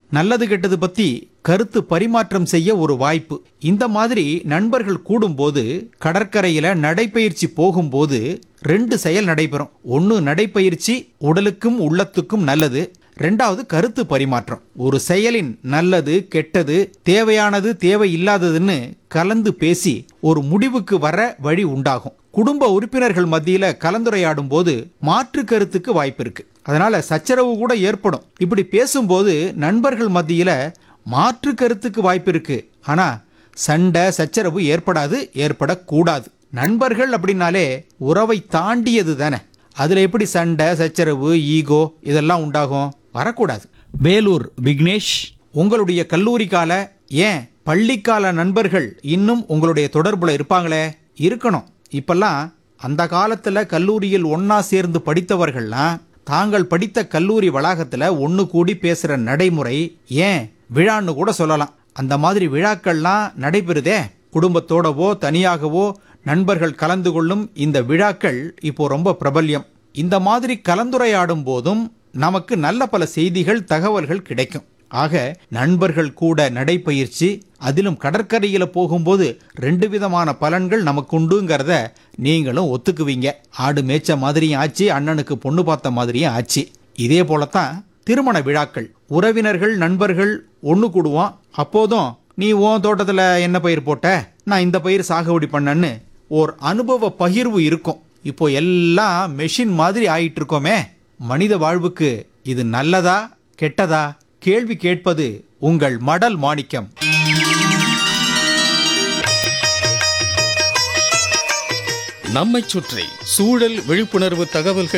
நல்லது கெட்டது பத்தி கருத்து பரிமாற்றம் செய்ய ஒரு வாய்ப்பு இந்த மாதிரி நண்பர்கள் கூடும்போது கடற்கரையில நடைப்பயிற்சி போகும்போது ரெண்டு செயல் நடைபெறும் ஒன்னு நடைப்பயிற்சி உடலுக்கும் உள்ளத்துக்கும் நல்லது ரெண்டாவது கருத்து பரிமாற்றம் ஒரு செயலின் நல்லது கெட்டது தேவையானது தேவையில்லாததுன்னு கலந்து பேசி ஒரு முடிவுக்கு வர வழி உண்டாகும் குடும்ப உறுப்பினர்கள் மத்தியில கலந்துரையாடும் போது மாற்று கருத்துக்கு வாய்ப்பு இருக்கு அதனால சச்சரவு கூட ஏற்படும் இப்படி பேசும்போது நண்பர்கள் மத்தியில மாற்று கருத்துக்கு வாய்ப்பு இருக்கு ஆனா சண்டை சச்சரவு ஏற்படாது ஏற்படக்கூடாது நண்பர்கள் அப்படின்னாலே உறவை தாண்டியது தானே அதுல எப்படி சண்டை சச்சரவு ஈகோ இதெல்லாம் உண்டாகும் வரக்கூடாது வேலூர் விக்னேஷ் உங்களுடைய கல்லூரி கால ஏன் பள்ளிக்கால நண்பர்கள் இன்னும் உங்களுடைய தொடர்புல இருப்பாங்களே இருக்கணும் இப்பெல்லாம் அந்த காலத்துல கல்லூரியில் ஒன்னா சேர்ந்து படித்தவர்கள்லாம் தாங்கள் படித்த கல்லூரி வளாகத்துல ஒன்னு கூடி பேசுற நடைமுறை ஏன் விழான்னு கூட சொல்லலாம் அந்த மாதிரி விழாக்கள்லாம் நடைபெறுதே குடும்பத்தோடவோ தனியாகவோ நண்பர்கள் கலந்து கொள்ளும் இந்த விழாக்கள் இப்போ ரொம்ப பிரபல்யம் இந்த மாதிரி கலந்துரையாடும் போதும் நமக்கு நல்ல பல செய்திகள் தகவல்கள் கிடைக்கும் ஆக நண்பர்கள் கூட நடைப்பயிற்சி அதிலும் கடற்கரையில போகும்போது ரெண்டு விதமான பலன்கள் நமக்கு உண்டுங்கிறத நீங்களும் ஒத்துக்குவீங்க ஆடு மேய்ச்ச மாதிரியும் ஆச்சு அண்ணனுக்கு பொண்ணு பார்த்த மாதிரியும் ஆச்சு இதே போலத்தான் திருமண விழாக்கள் உறவினர்கள் நண்பர்கள் ஒன்று கூடுவோம் அப்போதும் நீ உன் தோட்டத்தில் என்ன பயிர் போட்ட நான் இந்த பயிர் சாகுபடி பண்ணேன்னு ஓர் அனுபவ பகிர்வு இருக்கும் இப்போ எல்லாம் மெஷின் மாதிரி ஆயிட்டு இருக்கோமே மனித வாழ்வுக்கு இது நல்லதா கெட்டதா கேள்வி கேட்பது உங்கள் மடல் மாணிக்கம் நம்மைச் சுற்றி சூழல் விழிப்புணர்வு தகவல்கள்